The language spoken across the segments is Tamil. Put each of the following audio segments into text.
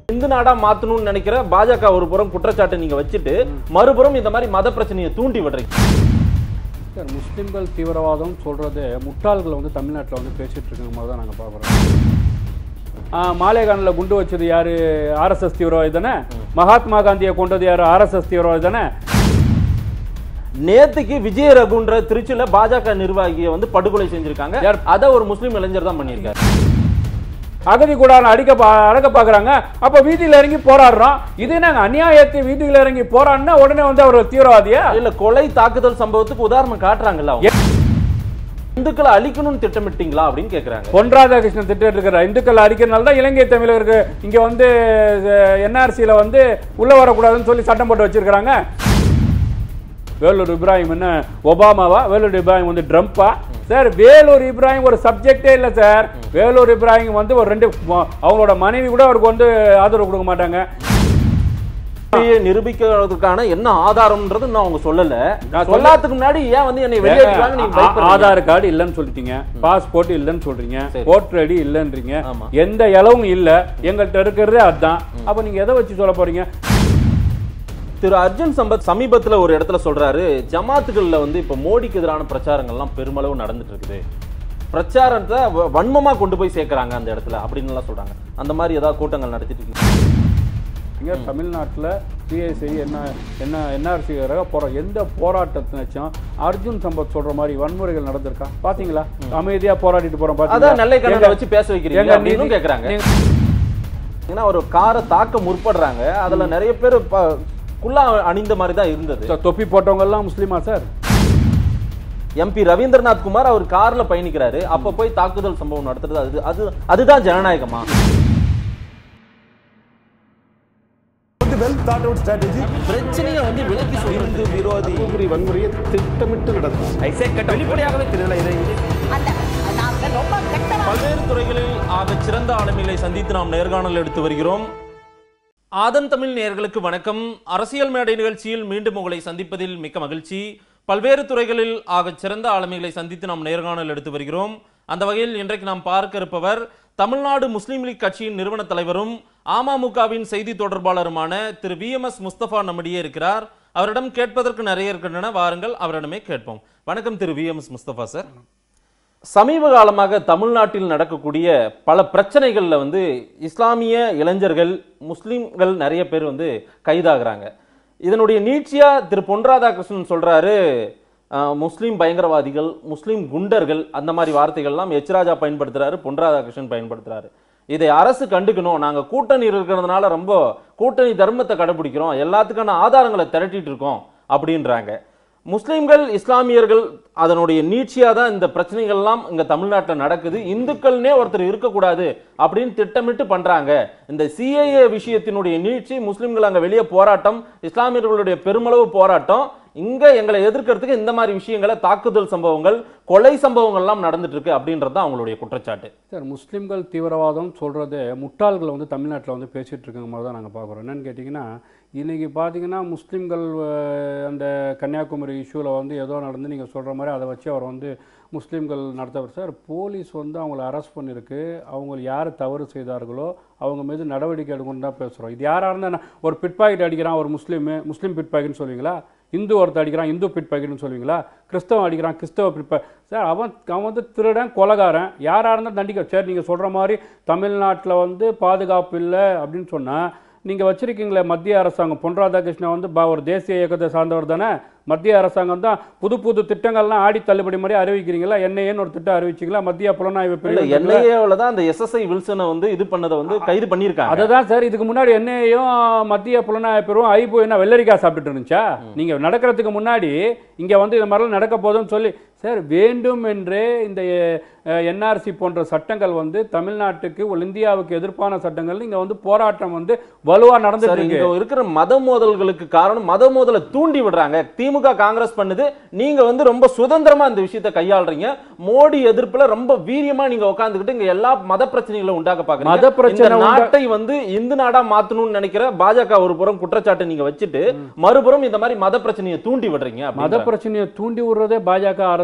இந்து நாடா மாத்தணும்னு நினைக்கிற பாஜக ஒரு புறம் குற்றச்சாட்டை நீங்க வச்சுட்டு மறுபுறம் இந்த மாதிரி மத பிரச்சனையை தூண்டி விடுறீங்க சார் முஸ்லிம்கள் தீவிரவாதம் சொல்கிறது முட்டாள்களை வந்து தமிழ்நாட்டில் வந்து பேசிகிட்டு இருக்க மாதிரி தான் நாங்கள் பார்க்குறோம் மாலேகானில் குண்டு வச்சது யார் ஆர்எஸ்எஸ் தீவிரவாதி தானே மகாத்மா காந்தியை கொண்டது யார் ஆர்எஸ்எஸ் தீவிரவாதி தானே நேத்துக்கு விஜய ரகுன்ற திருச்சியில பாஜக நிர்வாகியை வந்து படுகொலை செஞ்சிருக்காங்க யார்? அத ஒரு முஸ்லீம் இளைஞர் தான் பண்ணியிருக்காரு அகதி கூடான அடிக்க பா அடக்க பார்க்குறாங்க அப்போ வீதியில் இறங்கி போராடுறோம் இது நாங்கள் அநியாயத்தை வீதியில் இறங்கி போராடினா உடனே வந்து அவர் தீவிரவாதியா இல்ல கொலை தாக்குதல் சம்பவத்துக்கு உதாரணம் காட்டுறாங்கல்ல அவங்க. இந்துக்களை அழிக்கணும்னு திட்டமிட்டீங்களா அப்படின்னு கேக்குறாங்க பொன் ராதாகிருஷ்ணன் திட்டம் இருக்கிற இந்துக்கள் அடிக்கிறனால தான் இலங்கை தமிழருக்கு இங்க வந்து என்ஆர்சியில் வந்து உள்ள வரக்கூடாதுன்னு சொல்லி சட்டம் போட்டு வச்சிருக்கிறாங்க வேலூர் இப்ராஹிம் என்ன ஒபாமாவா வேலூர் இப்ராஹிம் வந்து ட்ரம்ப்பா சார் வேலூர் இப்ராஹிம் ஒரு சப்ஜெக்டே இல்லை சார் வேலூர் இப்ராஹிம் வந்து ஒரு ரெண்டு ம- அவங்களோட மனைவி கூட அவருக்கு வந்து ஆதரவு கொடுக்க மாட்டாங்க உண்மையை நிரூபிக்கிறதுக்கான என்ன ஆதாரம்ன்றது நான் அவங்க சொல்லல நான் சொல்லாததுக்கு முன்னாடி ஏன் வந்து என்னை வெளியேற்றுறாங்க நீங்க ஆ- பயப்படுறீங்க? ஆதார் கார்டு இல்லைன்னு சொல்லிட்டீங்க பாஸ்போர்ட் இல்லைன்னு சொல்றீங்க சரி. ஓட்டர் ஐடி இல்லைன்றீங்க ஆமா. எந்த இலவும் இல்ல எங்கள்கிட்ட இருக்கிறதே அதுதான் அப்ப நீங்க எதை வச்சு சொல்ல போறீங்க திரு அர்ஜுன் சம்பத் சமீபத்துல ஒரு இடத்துல சொல்றாரு ஜமாத்துகள்ல வந்து இப்ப மோடிக்கு எதிரான பிரச்சாரங்கள்லாம் பெருமளவு நடந்துட்டு இருக்குது பிரச்சாரத்தை வ- வன்மமா கொண்டு போய் சேர்க்கறாங்க அந்த இடத்துல அப்படின்னு எல்லாம் சொல்றாங்க அந்த மாதிரி ஏதாவது கூட்டங்கள் நடத்திட்டு இருக்கீங்க இங்க தமிழ்நாட்டுல சிஐசி என்ன என்ன என்ஆர்சி போற எந்த போராட்டத்தினாச்சும் அர்ஜுன் சம்பத் சொல்ற மாதிரி வன்முறைகள் நடந்திருக்கா பாத்தீங்களா அமைதியா போராடிட்டு போறோம் அதான் பாத்தீங்களா நெல்லை கண்ணனை எங்க- வச்சு பேச வைக்கிறீங்க எங்க அப்படின்னு நீதி- கேக்குறாங்க நீங்க- ஏன்னா ஒரு காரை தாக்க முற்படுறாங்க அதுல நிறைய பேர் ப- குல்லா அணிந்த மாதிரி தான் இருந்தது சார், தொப்பி போட்டவங்க எல்லாம் முஸ்லீமா சார் எம்பி ரவீந்திரநாத் குமார் அவர் கார்ல பயணிக்கிறாரு அப்ப போய் தாக்குதல் சம்பவம் நடத்துறது அது அது அதுதான் ஜனநாயகமா வந்து வெல் தாட் அவுட் ஸ்ட்ராட்டஜி பிரச்சனையை வந்து விலக்கி சொல்றது விரோதி தூத்துக்குடி வன்முறையை திட்டமிட்டு நடக்கும் வெளிப்படையாகவே தெரியல இதை அந்த நாங்க ரொம்ப கெட்டவா பல்வேறு துறைகளில் ஆக சிறந்த ஆளுமைகளை சந்தித்து நாம் நேர்காணல் எடுத்து வருகிறோம் ஆதன் தமிழ் நேயர்களுக்கு வணக்கம் அரசியல் மேடை நிகழ்ச்சியில் மீண்டும் உங்களை சந்திப்பதில் மிக்க மகிழ்ச்சி பல்வேறு துறைகளில் ஆக சிறந்த ஆளுமைகளை சந்தித்து நாம் நேர்காணல் எடுத்து வருகிறோம் அந்த வகையில் இன்றைக்கு நாம் பார்க்க இருப்பவர் தமிழ்நாடு முஸ்லீம் லீக் கட்சியின் நிறுவன தலைவரும் அமமுகவின் செய்தி தொடர்பாளருமான Thiru V M S Mustafa நம்மிடையே இருக்கிறார் அவரிடம் கேட்பதற்கு நிறைய இருக்கின்றன வாருங்கள் அவரிடமே கேட்போம் வணக்கம் Thiru V M S Mustafa sir சமீப காலமாக தமிழ்நாட்டில் நடக்கக்கூடிய பல பிரச்சனைகள்ல வந்து இஸ்லாமிய இளைஞர்கள் முஸ்லிம்கள் நிறைய பேர் வந்து கைதாகிறாங்க இதனுடைய நீட்சியா திரு பொன் ராதாகிருஷ்ணன் சொல்றாரு அஹ், முஸ்லிம் பயங்கரவாதிகள் முஸ்லிம் குண்டர்கள் அந்த மாதிரி வார்த்தைகள்லாம் எச் ராஜா பயன்படுத்துறாரு பொன் ராதாகிருஷ்ணன் பயன்படுத்துறாரு இதை அரசு கண்டுக்கணும் நாங்க கூட்டணி இருக்கிறதுனால ரொம்ப கூட்டணி தர்மத்தை கடைபிடிக்கிறோம் எல்லாத்துக்கான ஆதாரங்களை திரட்டிட்டு இருக்கோம் அப்படின்றாங்க முஸ்லிம்கள் இஸ்லாமியர்கள் அதனுடைய நீட்சியா தான் இந்த பிரச்சனைகள்லாம் இங்க தமிழ்நாட்டில் நடக்குது இந்துக்கள்னே ஒருத்தர் இருக்கக்கூடாது அப்படின்னு திட்டமிட்டு பண்றாங்க இந்த சிஏஏ விஷயத்தினுடைய நீட்சி முஸ்லிம்கள் அங்க வெளியே போராட்டம் இஸ்லாமியர்களுடைய பெருமளவு போராட்டம் இங்க எங்களை எதிர்க்கிறதுக்கு இந்த மாதிரி விஷயங்களை தாக்குதல் சம்பவங்கள் கொலை சம்பவங்கள்லாம் நடந்துட்டு இருக்கு அப்படின்றது தான் அவங்களுடைய குற்றச்சாட்டு சார் முஸ்லீம்கள் தீவிரவாதம் சொல்கிறது முட்டாள்களை வந்து தமிழ்நாட்டில் வந்து பேசிகிட்டு இருக்க மாதிரி தான் நாங்கள் பார்க்குறோம் என்னன்னு கேட்டிங்கன்னா இன்றைக்கி பார்த்தீங்கன்னா முஸ்லீம்கள் அஹ், அந்த கன்னியாகுமரி இஷ்யூவில் வந்து ஏதோ நடந்து நீங்கள் சொல்கிற மாதிரி அதை வச்சு அவர் வந்து முஸ்லீம்கள் நடத்தவர் சார் போலீஸ் வந்து அவங்கள அரெஸ்ட் பண்ணியிருக்கு அவங்க யார் தவறு செய்தார்களோ அவங்க மீது நடவடிக்கை எடுக்கணும்னு தான் பேசுகிறோம் இது யாராக இருந்தால் என்ன, ஒரு பிட் பாக்கெட் அடிக்கிறான் ஒரு முஸ்லீமு முஸ்லீம் பிட் பாக்கெட்னு சொல்லுவீங்களா இந்து ஒருத்தர் அடிக்கிறான் இந்து பிட் பாக்கெட்னு சொல்லுவீங்களா கிறிஸ்தவன் அடிக்கிறான் கிறிஸ்தவ பிட் பாக்கெட் சார் அவன் அவன் வந்து திருடன் கொலகாரன் யாராக இருந்தாலும் தண்டிக்க சரி நீங்கள் சொல்கிற மாதிரி தமிழ்நாட்டில் வந்து பாதுகாப்பு இல்லை அப்படின்னு சொன்னால் நீங்கள் வச்சிருக்கீங்களே மத்திய அரசாங்கம் பொன் ராதாகிருஷ்ணன் வந்து பா- ஒரு தேசிய இயக்கத்தை சார்ந்தவர் தானே மத்திய அரசாங்கம் தான் புது புது திட்டங்கள்லாம் ஆடி தள்ளுபடி மாதிரி அறிவிக்கிறீங்களா என்ஐஏன்னு ஒரு திட்டம் அறிவிச்சிங்களா மத்திய புலனாய்வு இல்ல பிரிவு இருக்குல்ல? என்ஐஏவில் தான் அந்த எஸ்எஸ்ஐ வில்சனை வந்து இது பண்ணதை வந்து கைது பண்ணியிருக்காங்க அதுதான் சார் இதுக்கு முன்னாடி என்ஐயும் மத்திய புலனாய்வு பிரிவும் ஐபோ என்ன வெள்ளரிக்காய் சாப்பிட்டுட்டு இருந்துச்சா நீங்க நடக்கிறதுக்கு முன்னாடி இங்க வந்து இந்த மாதிரிலாம் நடக்க போதும்னு சொல்லி சார் வேண்டும் என்றே இந்த என்ஆர்சி போன்ற சட்டங்கள் வந்து தமிழ்நாட்டுக்கு ஒரு இந்தியாவுக்கு எதிர்ப்பான சட்டங்கள் இங்க வந்து போராட்டம் வந்து வலுவா நடந்துட்டு சார் இருக்கு இங்க இருக்கிற மத மோதல்களுக்கு காரணம் மத மோதலை தூண்டி விடுறாங்க திமுக காங்கிரஸ் பண்ணுது நீங்க வந்து ரொம்ப சுதந்திரமா இந்த விஷயத்தை கையாளுறீங்க மோடி எதிர்ப்புல ரொம்ப வீரியமா நீங்க உட்கார்ந்துகிட்டு இங்க எல்லா மத பிரச்சனைகளை உண்டாக்க பாக்குறீங்க மத பிரச்சனை இந்த உண்டா- நாட்டை வந்து இந்து நாடா மாத்தணும்னு நினைக்கிற பாஜக ஒரு புறம் குற்றச்சாட்டை நீங்க வச்சுட்டு மறுபுறம் இந்த மாதிரி மத பிரச்சனையை தூண்டி விடுறீங்க மத அப்படின்றாங்க. பிரச்சனையை தூண்டி விடுறதே பாஜக அரசு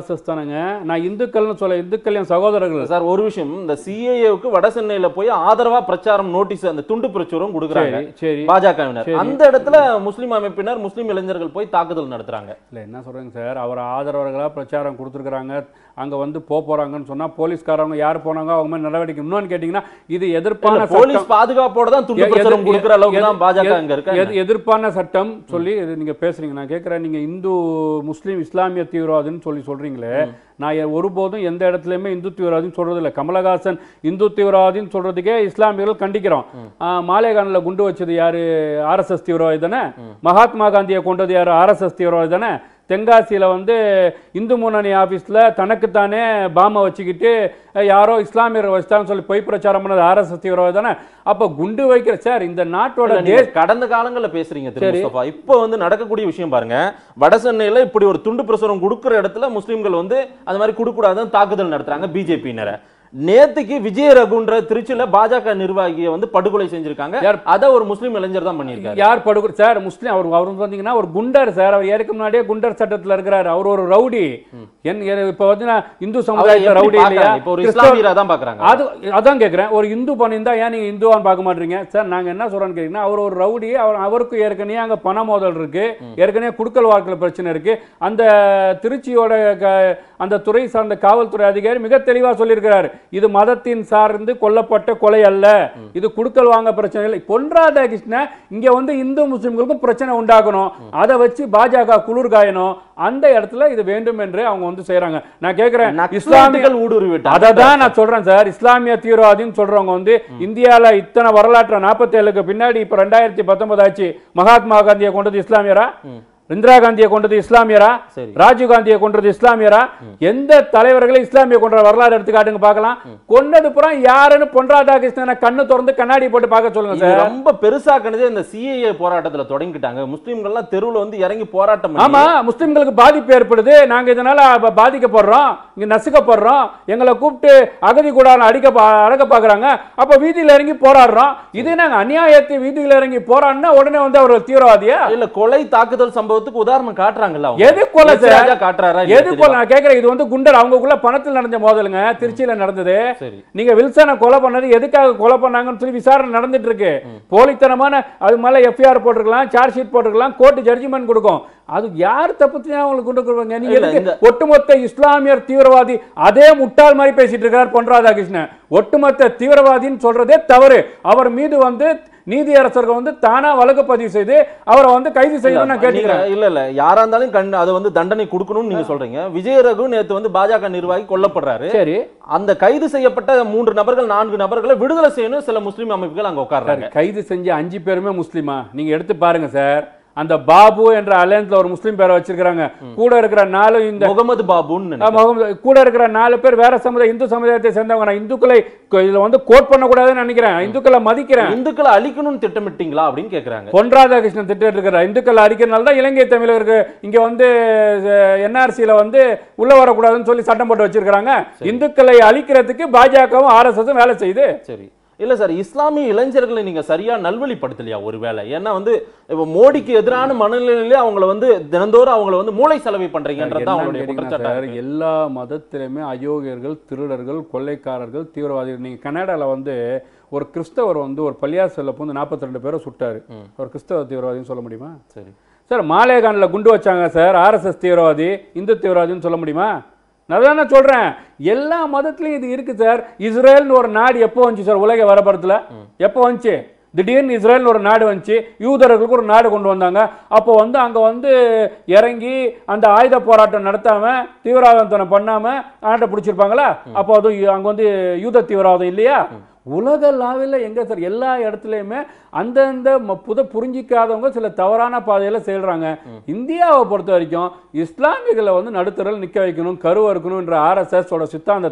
ஆர்எஸ்எஸ் தானேங்க நான் இந்துக்கள்னு சொல்ல இந்துக்கள் என் சகோதரர்கள் சார் ஒரு விஷயம் இந்த சிஏஏவுக்கு வட சென்னையில போய் ஆதரவா பிரச்சாரம் நோட்டீஸ் அந்த துண்டு பிரச்சுரம் கொடுக்குறாங்க சரி சரி பாஜகவினர் சரி. அந்த இடத்துல முஸ்லிம் அமைப்பினர் முஸ்லிம் இளைஞர்கள் போய் தாக்குதல் நடத்துறாங்க இல்லை என்ன சொல்கிறேங்க சார் அவர் ஆதரவர்களாக பிரச்சாரம் கொடுத்துருக்குறாங்க அங்கே வந்து போக போகிறாங்கன்னு சொன்னால் போலீஸ்காரவங்க யார் போனாங்க அவங்க மேலே நடவடிக்கை இன்னொன்னு கேட்டிங்கன்னா இது எதிர்ப்பான இல்ல, போலீஸ் சட்டம். பாதுகாப்போட தான் துண்டு எ- பிரச்சுரம் எதிர்- கொடுக்குற அளவுக்கு எதிர்- தான் பாஜக எதிர்- அங்க இருக்கா எதிர்- எதிர்ப்பான சட்டம் சொல்லி இது நீங்க பேசுறீங்க நான் கேட்குறேன் நீங்க இந்து முஸ்லீம் இஸ்லாமிய தீவிரவாதின்னு சொல்லி சொல்றீங்களே நான் எ- ஒருபோதும் எந்த இடத்துலயுமே இந்து தீவிரவாதின்னு சொல்றது இல்லை கமலஹாசன் இந்து தீவிரவாதின்னு சொல்றதுக்கே இஸ்லாமியர்கள் கண்டிக்கிறோம் ஆ, மாலேகானில் குண்டு வச்சது யாரு ஆர்எஸ்எஸ் தீவிரவாதி தானே மகாத்மா காந்தியை கொண்டது யாரு ஆர்எஸ்எஸ் தீவிரவாதி தானே தென்காசியில் வந்து இந்து முன்னணி ஆஃபீஸில் தனக்குத்தானே பாமை வச்சுக்கிட்டு அஹ், யாரோ இஸ்லாமியர் வச்சுட்டான்னு சொல்லி பொய் பிரச்சாரம் பண்ணது ஆர்எஸ்எஸ் தீவிரவாதி தானே அப்போ குண்டு வைக்கிற சார் இந்த நாட்டோட இல்ல, நீங்க தேச கடந்த காலங்கள்ல பேசுறீங்க திரு சரி. முஸ்தபா இப்போ வந்து நடக்கக்கூடிய விஷயம் பாருங்க வட சென்னையில இப்படி ஒரு துண்டு பிரசுரம் கொடுக்குற இடத்துல முஸ்லிம்கள் வந்து அது மாதிரி கொடுக்கூடாதுன்னு தாக்குதல் நடத்துறாங்க பிஜேபியினரை நேத்துக்கு விஜய ரகுன்ற திருச்சியில பாஜக நிர்வாகியை வந்து படுகொலை செஞ்சிருக்காங்க யார்? அத ஒரு முஸ்லிம் இளைஞர் தான் பண்ணியிருக்காரு யார் படுகொலை சார் முஸ்லீம் அவர் அவர் வந்து பார்த்தீங்கன்னா ஒரு குண்டர் சார் அவர் ஏற்க முன்னாடியே குண்டர் சட்டத்தில் இருக்கிறார் அவர் ஒரு ரவுடி என் இப்போ வந்து நான் இந்து அவரை சமுதாயத்தை எப்படி ரவுடி இல்லையா பார்க்கறாங்க? இப்போ ஒரு கிறிஸ்தவ- இஸ்லாமியரா தான் பாக்குறாங்க அது அதான் கேட்குறேன் ஒரு இந்து பண்ணியிருந்தா ஏன் நீங்கள் இந்துவான்னு பார்க்க மாட்டீங்க சார் நாங்கள் என்ன சொல்கிறோன்னு கேட்டிங்கன்னா அவர் ஒரு ரவுடி அவர் அவருக்கு ஏற்கனவே அங்கே பண மோதல் இருக்கு ஏற்கனவே குடுக்கல் வாக்கல் பிரச்சனை இருக்கு அந்த திருச்சியோட க- அந்த துறை சார்ந்த காவல்துறை அதிகாரி மிக தெளிவாக சொல்லியிருக்கிறார் இது மதத்தின் சார்ந்து கொல்லப்பட்ட கொலை அல்ல இது குடுக்கல் வாங்க பிரச்சனை இல்லை பொன் ராதாகிருஷ்ணன் இங்க வந்து இந்து முஸ்லிம்களுக்கும் பிரச்சனை உண்டாக்கணும் அதை வச்சு பாஜக குளிர் காயணும் அந்த இடத்துல இது வேண்டும் என்று அவங்க வந்து செய்றாங்க நான் கேட்கிறேன் இஸ்லாமிய இஸ்லாமியர்கள் ஊடுருவிட்டாங்க அதை தான் நான் சொல்றேன் சார் இஸ்லாமிய தீவிரவாதின்னு சொல்றவங்க வந்து இந்தியால இத்தனை வரலாற்று நாற்பத்தேழுக்கு பின்னாடி இப்ப ரெண்டாயிரத்தி பத்தொன்பது ஆச்சு மகாத்மா காந்தியை கொண்டது இஸ்லாமியரா இந்திரா காந்தியை கொண்டது இஸ்லாமியரா சரி. ராஜீவ் காந்தியை கொண்டது இஸ்லாமியரா எந்த தலைவர்களை இஸ்லாமிய கொன்ற வரலாறு எடுத்து காட்டுங்க பார்க்கலாம் கொன்னது புறம் யாருன்னு பொன் ராதாகிருஷ்ணனை கண்ணு திறந்து கண்ணாடி போட்டு பார்க்க சொல்லுங்க இது சார் ரொம்ப பெருசாக்குனதே இந்த சிஏஏ போராட்டத்துல தொடங்கிட்டாங்க முஸ்லிம்கள்லாம் தெருவுல வந்து இறங்கி போராட்டம் பண்ணி ஆமா முஸ்லிம்களுக்கு பாதிப்பு ஏற்படுது நாங்க இதனால ப- பாதிக்கப்படுறோம் இங்க நசுக்கப்படுறோம் எங்களை கூப்பிட்டு அகதி கூட அடிக்க பா- அடக்க பாக்குறாங்க அப்ப வீதியில இறங்கி போராடுறோம் இதே நாங்க அநியாயத்தை வீதியில இறங்கி போராடினா உடனே வந்து அவர் தீவிரவாதியா இல்ல கொலை தாக்குதல் சம்பவத்துக்கு உதாரணம் காட்டுறாங்கல்ல அவங்க. எது கொலை எச். சார்? ராஜா காட்டுறாரா இல்லையா எது தெரியல. போல நான் கேக்குறேன் இது வந்து குண்டர் அவங்களுக்குள்ள பணத்தில் நடந்த மோதலுங்க திருச்சியில நடந்தது சரி நீங்க வில்சனை கொலை பண்ணது எதுக்காக கொலை பண்ணாங்கன்னு சொல்லி விசாரணை நடந்துட்டு இருக்கு போலித்தனமான அது மேல எஃப்ஐஆர் போட்டிருக்கலாம் சார்ஜ் ஷீட் போட்டிருக்கலாம் கோர்ட் ஜட்ஜ்மெண்ட் கொடுக்கும் அது யார் தப்பு அவங்களுக்கு கொண்டு கொடுப்பாங்க நீங்க இல்ல, எதுக்கு இந்த- ஒட்டுமொத்த இஸ்லாமியர் தீவிரவாதி அதே முட்டாள் மாதிரி பேசிட்டு இருக்கார் பொன் ராதாகிருஷ்ணன் ஒட்டுமொத்த தீவிரவாதின்னு சொல்றதே தவறு அவர் மீது வந்து நீதியரசர்கள் வந்து தானா வழக்கு பதிவு செய்து அவரை வந்து கைது செய்யணும்னு நான் நீங்க- கேட்டுக்கிறேன் இல்ல இல்ல யாரா இருந்தாலும் கண் அதை வந்து தண்டனை கொடுக்கணும்னு நீங்க சொல்றீங்க விஜய ரகு நேத்து வந்து பாஜக நிர்வாகி கொல்லப்படுறாரு சரி அந்த கைது செய்யப்பட்ட மூன்று நபர்கள் நான்கு நபர்களை விடுதலை செய்யணும் சில முஸ்லிம் அமைப்புகள் அங்க உட்கார்றாங்க சார், கைது செஞ்ச அஞ்சு பேருமே முஸ்லீமா நீங்க எடுத்து பாருங்க சார் அந்த பாபு என்ற அலையன்ஸ்ல ஒரு முஸ்லீம் பேரை வச்சிருக்காங்க கூட இருக்கிற நாலு இந்த முகமது பாபுன்னு ஆ, நினைக்கிறேன். முகமது- கூட இருக்கிற நாலு பேர் வேற சமுதாய இந்து சமுதாயத்தை சேர்ந்தவங்க நான் இந்துக்களை கொ- இதுல வந்து கோட் பண்ணக்கூடாதுன்னு நினைக்கிறேன் இந்துக்களை மதிக்கிறேன் இந்துக்களை அழிக்கணும்னு திட்டமிட்டீங்களா அப்படின்னு கேக்குறாங்க பொன் ராதாகிருஷ்ணன் திட்டம் இருக்கிற இந்துக்கள் அடிக்கிறனால தான் இலங்கை தமிழருக்கு இங்க வந்து என்ஆர்சியில வந்து உள்ள வரக்கூடாதுன்னு சொல்லி சட்டம் போட்டு வச்சிருக்காங்க இந்துக்களை அழிக்கிறதுக்கு பாஜகவும் ஆர்எஸ்எஸும் வேலை செய்யுது சரி இல்ல சார் இஸ்லாமிய இளைஞர்களை நீங்க சரியா நல்வழிப்படுத்தலையா ஒருவேளை ஏன்னா வந்து இப்ப மோடிக்கு எதிரான மனநிலையிலே அவங்கள வந்து தினந்தோறும் அவங்கள வந்து மூளை செலவை பண்றீங்கன்றது என்னன்னு அவங்களுடைய கேட்டீங்கன்னா குற்றச்சாட்டா சார், இருக்கு. எல்லா மதத்திலுமே அயோக்கியர்கள் திருடர்கள் கொள்ளைக்காரர்கள் தீவிரவாதிகள் நீங்க கனடால வந்து ஒரு கிறிஸ்தவர் வந்து ஒரு பள்ளியாசல்ல வந்து நாற்பத்தி ரெண்டு பேரை சுட்டாரு ஒரு கிறிஸ்தவ தீவிரவாதின்னு சொல்ல முடியுமா சரி சார் மாலேகானில் குண்டு வச்சாங்க சார் ஆர்எஸ்எஸ் தீவிரவாதி இந்து தீவிரவாதின்னு சொல்ல முடியுமா நான் தானே சொல்றேன் எல்லா மதத்துலயும் இது இருக்கு சார் இஸ்ரேல்னு ஒரு நாடு எப்போ வந்துச்சு சார் உலக வரப்படத்துல எப்போ வந்துச்சு திடீர்னு இஸ்ரேல்னு ஒரு நாடு வந்துச்சு யூதர்களுக்கு ஒரு நாடு கொண்டு வந்தாங்க அப்போ வந்து அங்க வந்து இறங்கி அந்த ஆயுத போராட்டம் நடத்தாம தீவிரவாதத்தனம் பண்ணாம நாட்டை பிடிச்சிருப்பாங்களா அப்போ அது அங்க வந்து யூத தீவிரவாதம் இல்லையா உலக லாவில் எங்க சார் எல்லா இடத்துலையுமே அந்தந்த ம- புத புரிஞ்சிக்காதவங்க சில தவறான பாதையில செயல்றாங்க இந்தியாவை பொறுத்த வரைக்கும் இஸ்லாமியர்களை வந்து நடுத்தரில் நிக்க வைக்கணும் கருவறுக்கணும்ன்ற ஆர்எஸ்எஸ் ஓட சித்தாந்தத்தை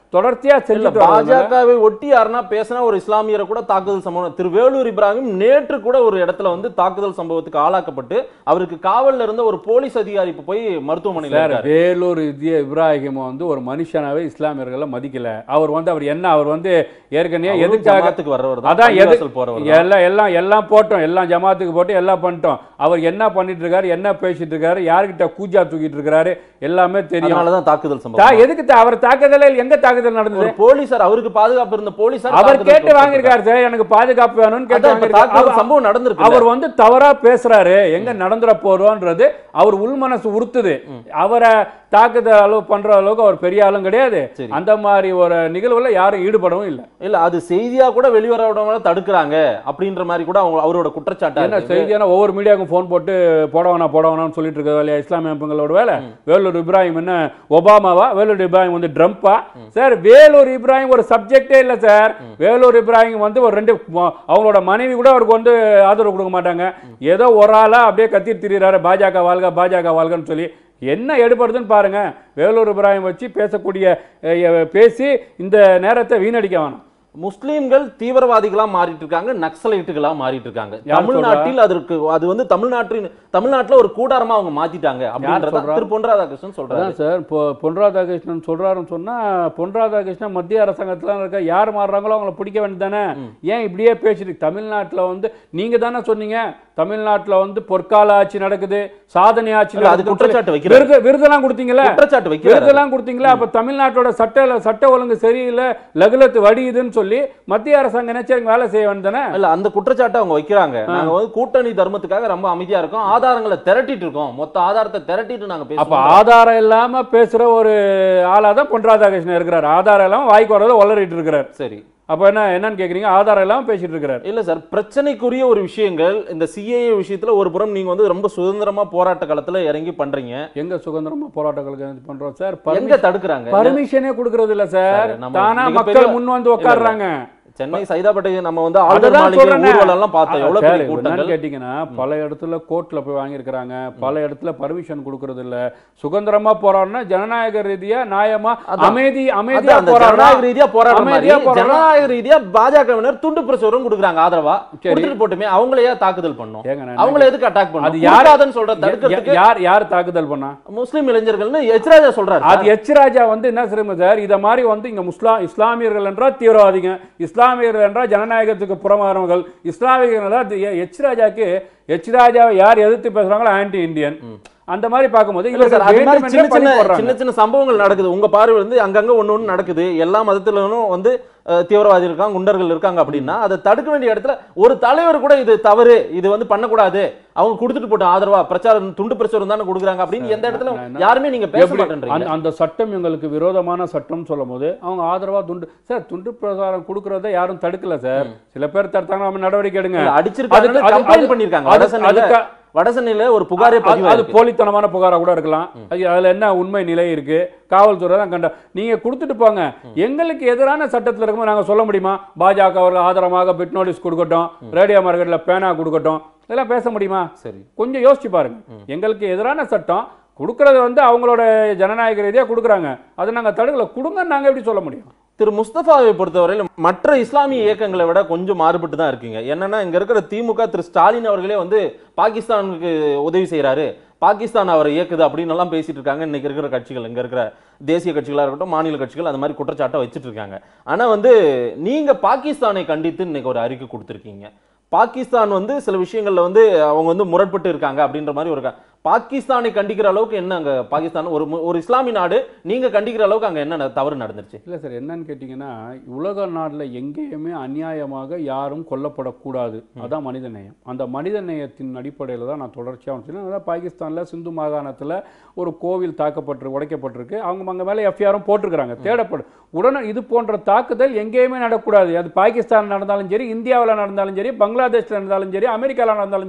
தொடர்ச்சியா இல்ல செஞ்சுட்டு வர்றதுனால- பாஜகவை ஒட்டி யாருன்னா பேசினா ஒரு இஸ்லாமியரை கூட தாக்குதல் சம்பவம் திரு வேலூர் இப்ராஹிம் நேற்று கூட ஒரு இடத்துல வந்து தாக்குதல் சம்பவத்துக்கு ஆளாக்கப்பட்டு அவருக்கு காவல்ல இருந்த ஒரு போலீஸ் அதிகாரி இப்ப போய் மருத்துவமனையில சார் இருக்காரு வேலூர் இந்திய இப்ராஹிம் வந்து ஒரு மனுஷனாவே இஸ்லாமியர்களை மதிக்கல அவர் வந்து அவர் என்ன அவர் வந்து ஏற்கனவே அவரும் எதுக்காக ஜமாத்துக்கு வர்றவர் தான் அதான் எது பள்ளிவாசல் போறவர் தான். எல்லாம் எல்லாம் எல்லாம் போட்டோம் எல்லாம் ஜமாத்துக்கு போட்டு எல்லாம் பண்ணிட்டோம் அவர் என்ன பண்ணிட்டு இருக்காரு என்ன பேசிட்டு இருக்காரு யார்கிட்ட கூஜா தூக்கிட்டு இருக்காரு எல்லாமே தெரியும் அதனாலதான் தாக்குதல் தா- சம்பவம் எதுக்கு தா- அவர் தாக்குதல எங்க தாக்குதல் நடந்தது ஒரு போலீசார் அவருக்கு பாதுகாப்பு இருந்த போலீசார் அவர் தாக்குதல் கேட்டு கொடுத்திருக்காரு. வாங்கியிருக்காரு சார் எனக்கு பாதுகாப்பு வேணும்னு கேட்டு அதான் இப்ப வாங்கியிருக்காரு தாக்குதல் அவர்- சம்பவம் நடந்திருக்கு அவர் வந்து தவறா பேசுறாரு எங்க நடந்துற போறோன்றது அவர் உள்மனசு உறுத்துது அவரை தாக்குதல் அளவு பண்ற அளவுக்கு அவர் பெரிய ஆளும் கிடையாது சரி. அந்த மாதிரி ஒரு நிகழ்வுல யாரும் ஈடுபடவும் இல்லை இல்ல அது செய்தியா கூட வெளிவர விடாம தடுக்கிறாங்க அப்படின்ற மாதிரி கூட அவங்க அவரோட குற்றச்சாட்டா என்ன இருக்கு. செய்தியான ஒவ்வொரு மீடியாவுக்கும் ஃபோன் போட்டு போட வேணாம் போட வேணாம்னு சொல்லிட்டு இருக்க வேலையா இஸ்லாமிய அமைப்புகளோட வேலை வேலூர் இப்ராஹிம் என்ன ஒபாமாவா வேலூர் இப்ராஹிம் வந்து ட்ரம்ப்பா சார் வேலூர் இப்ராஹிம் ஒரு சப்ஜெக்டே இல்லை சார் வேலூர் இப்ராஹிம் வந்து ஒரு ரெண்டு ம- அவங்களோட மனைவி கூட அவருக்கு வந்து ஆதரவு கொடுக்க மாட்டாங்க ஏதோ ஒரு ஆளா அப்படியே கத்திட்டு திரியிறாரு பாஜக வாழ்க பாஜக வாழ்கன்னு சொல்லி என்ன எடுபடுதுன்னு பாருங்க வேலூர் இப்ராஹிம் வச்சு பேசக்கூடிய அஹ், பேசி இந்த நேரத்தை வீணடிக்க வேணாம் முஸ்லீம்கள் தீவிரவாதிகளா மாறிட்டு இருக்காங்க நக்சலைட்டுகளா மாறிட்டு இருக்காங்க யார் தமிழ்நாட்டில் அதற்கு அது வந்து தமிழ்நாட்டின் தமிழ்நாட்டுல ஒரு கூடாரமா அவங்க மாத்திட்டாங்க அப்படின்றத சொல்றா? திரு பொன் ராதாகிருஷ்ணன் சொல்றாரு அதான் சார் இப்போ பொன் ராதாகிருஷ்ணன் சொல்றாருன்னு சொன்னா பொன் ராதாகிருஷ்ணன் மத்திய அரசாங்கத்துல இருக்க யார் மாறுறாங்களோ அவங்கள பிடிக்க வேண்டியதானே ஏன் இப்படியே பேசிட்டு தமிழ்நாட்டுல வந்து நீங்க தானே சொன்னீங்க தமிழ்நாட்டுல வந்து பொற்கால ஆட்சி நடக்குது சாதனை ஆட்சி இல்ல, அது நடக்குதுன்னு குற்றச்சாட்டு சொல்லி வைக்கிறாரு. விருது விருதெல்லாம் கொடுத்தீங்களா குற்றச்சாட்டு வைக்கிறாரு விருதெல்லாம் கொடுத்தீங்களா அப்ப தமிழ்நாட்டோட சட்ட சட்ட ஒழுங்கு சரியில்லை லகுலத்து வடியுதுன்னு சொல்லி மத்திய அரசாங்கம் நினைச்சு அவங்க வேலை செய்ய வேண்டியதானே இல்ல அந்த குற்றச்சாட்டை அவங்க வைக்கிறாங்க நாங்க வந்து கூட்டணி தர்மத்துக்காக ரொம்ப அமைதியா இருக்கோம் ஆதாரங்களை திரட்டிட்டு இருக்கோம் மொத்த ஆதாரத்தை திரட்டிட்டு நாங்க அப்ப பேசுறோம் ஆதாரம் இல்லாம பேசுற ஒரு ஆளா தான் பொன் ராதாகிருஷ்ணன் இருக்கிறார் ஆதாரம் இல்லாம வாய்க்கு வரதை வளரிட்டு இருக்கிறார் சரி அப்ப என்ன என்னன்னு கேக்குறீங்க ஆதாரம் இல்லாம பேசிட்டு இருக்கிறார் இல்ல சார் பிரச்சனைக்குரிய ஒரு விஷயங்கள் இந்த சிஏஏ விஷயத்துல ஒரு புறம் நீங்க வந்து ரொம்ப சுதந்திரமா போராட்ட காலத்துல இறங்கி பண்றீங்க எங்க சுதந்திரமா போராட்டங்களுக்கு இது பண்றோம் சார் எங்க தடுக்கிறாங்க பர்மிஷனே கொடுக்கறது இல்ல சார் சார், நம்ம தானா மிகப்பெரிய- மக்கள் முன் வந்து உட்கார்றாங்க சென்னை சைதாப்பேட்டை நம்ம வந்து ஆளுநர் அதுதான் மாளிகை சொல்றேனே. ஊர்வலம் எல்லாம் பார்த்தோம் எவ்வளவு சார், பெரிய என்னன்னு கூட்டங்கள் கேட்டீங்கன்னா பல இடத்துல கோர்ட்ல போய் வாங்கியிருக்கிறாங்க பல இடத்துல பர்மிஷன் கொடுக்கறது இல்ல சுதந்திரமா போராடணும் ஜனநாயக ரீதியா நியாயமா அதான். அமைதி அமைதியா அதான் அந்த ஜனநாயக போராடணும் ரீதியா போராடுற மாதிரி அமைதியா போராடணும். ஜனநாயக ரீதியா பாஜகவினர் துண்டு பிரசுரம் கொடுக்குறாங்க ஆதரவா சரி. கொடுத்துட்டு போட்டுமே அவங்களே தாக்குதல் பண்ணோம் ஏங்க, நான் அவங்கள எதுக்கு அட்டாக் அது பண்ணும் யார் யாராதன்னு சொல்ற தடுக்கிறதுக்கு யார் யார் தாக்குதல் பண்ணா முஸ்லிம் இளைஞர்கள்னு எச்ராஜா சொல்றாரு அது எச் ராஜா வந்து என்ன தெரியுமா சார் இத மாதிரி வந்து இங்க முஸ்லா இஸ்லாமியர்கள் என்றால் தீவிரவாதிங்க இஸ்லாமியர்கள் என்றால் ஜனநாயகத்துக்கு புறமாறவர்கள் இஸ்லாமியர்கள் என்றால் தி- எச் ராஜாக்கு எச் ராஜாவை யார் எதிர்த்து பேசுறாங்களோ ஆன்டி இந்தியன் அந்த மாதிரி பார்க்கும்போது இல்ல இவர்கள் சார் அது மாதிரி வேண்டுமென்றே சின்ன பழி சின்ன போடுறாங்க. சின்ன சின்ன சம்பவங்கள் நடக்குது உங்க பார்வை வந்து அங்கங்க ஒண்ணு ஒண்ணு நடக்குது எல்லா மதத்திலும் வந்து அஹ், தீவிரவாதி இருக்காங்க குண்டர்கள் இருக்காங்க அப்படின்னா அதை தடுக்க வேண்டிய இடத்துல ஒரு தலைவர் கூட இது தவறு இது வந்து பண்ணக்கூடாது அவங்க கொடுத்துட்டு போட்ட ஆதரவா பிரச்சாரம் துண்டு பிரச்சாரம் தானே கொடுக்குறாங்க அப்படின்னு எந்த இடத்துல நான் என்ன- யாருமே நீங்க பேச எப்படி மாட்டேன்றீங்க அந்த- அந்த சட்டம் எங்களுக்கு விரோதமான சட்டம் சொல்லும் போது அவங்க ஆதரவா துண்டு சார் துண்டு பிரசாரம் கொடுக்கறத யாரும் தடுக்கல சார் சில பேர் தடுத்தாங்க நம்ம நடவடிக்கை எடுங்க இல்ல, அடிச்சிருக்காங்கன்னு அதுக்கு- அது- complaint அது- பண்ணிருக்காங்க. அது- வடசென்னையில அதுக்கு- வடசென்னையில ஒரு புகாரே அது- பதிவு அது போலித்தனமான புகாரா கூட இருக்கலாம் அது அதுல என்ன உண்மை நிலை இருக்கு காவல்துறை தான் கண்ட நீங்க கொடுத்துட்டு போங்க எங்களுக்கு எதிரான சட்டத்துல இருக்கும்போது நாங்க சொல்ல முடியுமா பாஜக அவர்கள் ஆதரமாக பிட் நோட்டீஸ் கொடுக்கட்டும் ரேடியோ மார்க்கெட்ல பேனா கொடுக்கட்டும் இதெல்லாம் பேச முடியுமா சரி கொஞ்சம் யோசிச்சு பாருங்க எங்களுக்கு எதிரான சட்டம் கொடுக்கறது வந்து அவங்களோட ஜனநாயக ரீதியா கொடுக்குறாங்க அதை நாங்க தடுக்கல கொடுங்கன்னு நாங்க எப்படி சொல்ல முடியும் திரு முஸ்தபாவை பொறுத்தவரையில் மற்ற இஸ்லாமிய இயக்கங்களை விட கொஞ்சம் மாறுபட்டு தான் இருக்கீங்க என்னன்னா இங்க இருக்கிற திமுக திரு ஸ்டாலின் அவர்களே வந்து பாகிஸ்தானுக்கு உதவி செய்றாரு பாகிஸ்தான் அவரை இயக்குது அப்படின்னு எல்லாம் பேசிட்டு இருக்காங்க இன்னைக்கு இருக்கிற கட்சிகள் இங்க இருக்கிற தேசிய கட்சிகளா இருக்கட்டும் மாநில கட்சிகள் அந்த மாதிரி குற்றச்சாட்டை வச்சுட்டு இருக்காங்க ஆனா வந்து நீங்க பாகிஸ்தானை கண்டித்து இன்னைக்கு ஒரு அறிக்கை கொடுத்திருக்கீங்க பாகிஸ்தான் வந்து சில விஷயங்கள்ல வந்து அவங்க வந்து முரண்பட்டு இருக்காங்க அப்படின்ற மாதிரி ஒரு க- பாகிஸ்தானை கண்டிக்கிற அளவுக்கு என்ன அங்க பாகிஸ்தான் ஒரு மு- ஒரு இஸ்லாமிய நாடு நீங்க கண்டிக்கிற அளவுக்கு அங்க என்ன ந- தவறு நடந்துருச்சு இல்லை சார் என்னன்னு கேட்டிங்கன்னா உலக நாட்டில் எங்கேயுமே அநியாயமாக யாரும் கொல்லப்படக்கூடாது அதான் மனித நேயம் அந்த மனித நேயத்தின் அடிப்படையில் தான் நான் தொடர்ச்சியாக சொன்னேன் அதான் பாகிஸ்தானில் சிந்து மாகாணத்தில் ஒரு கோவில் தாக்கப்பட்டு உடைக்கப்பட்டிருக்கு அவங்க அங்கே மேலே எஃப்ஐஆரும் போட்டிருக்கிறாங்க தேடப்படும் உடனே இது போன்ற தாக்குதல் எங்கேயுமே நடக்கக்கூடாது அது பாகிஸ்தான் நடந்தாலும் சரி இந்தியாவில் நடந்தாலும் சரி பங்களாதேஷில் நடந்தாலும் சரி அமெரிக்காவில் நடந்தாலும் சரி